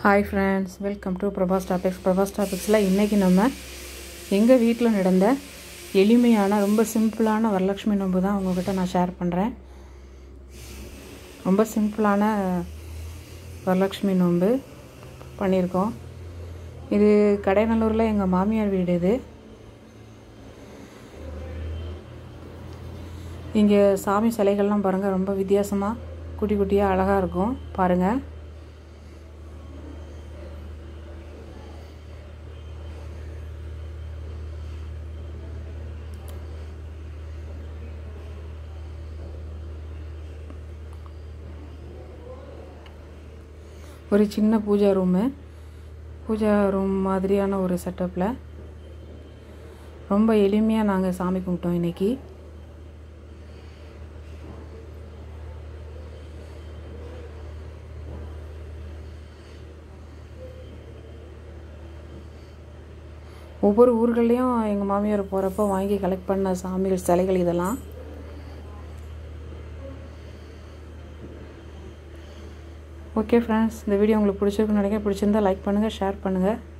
hi friends welcome to Prabhas topics Prabhas டாபிக்ஸில் இன்றைக்கி நம்ம எங்கள் வீட்டில் நடந்த எளிமையான ரொம்ப சிம்பிளான வரலட்சுமி நோன்பு தான் உங்கள்கிட்ட நான் ஷேர் பண்ணுறேன் ரொம்ப சிம்பிளான வரலட்சுமி நோன்பு பண்ணியிருக்கோம் இது கடைநல்லூரில் எங்கள் மாமியார் வீடு இது இங்கே சாமி சிலைகள்லாம் பாருங்கள் ரொம்ப வித்தியாசமாக குட்டி குட்டியாக அழகாக இருக்கும் பாருங்கள் ஒரு சின்ன பூஜா ரூமு பூஜா ரூம் மாதிரியான ஒரு செட்டப்பில் ரொம்ப எளிமையாக நாங்கள் சாமி கும்பிட்டோம் இன்றைக்கி ஒவ்வொரு ஊர்கள்லேயும் எங்கள் மாமியார் போகிறப்போ வாங்கி கலெக்ட் பண்ண சாமிகள் சிலைகள் இதெல்லாம் ஓகே ஃப்ரெண்ட்ஸ் இந்த வீடியோ உங்களுக்கு பிடிச்சிருக்குன்னு நினைக்கிறேன் பிடிச்சிருந்தா லைக் பண்ணுங்கள் ஷேர் பண்ணுங்கள்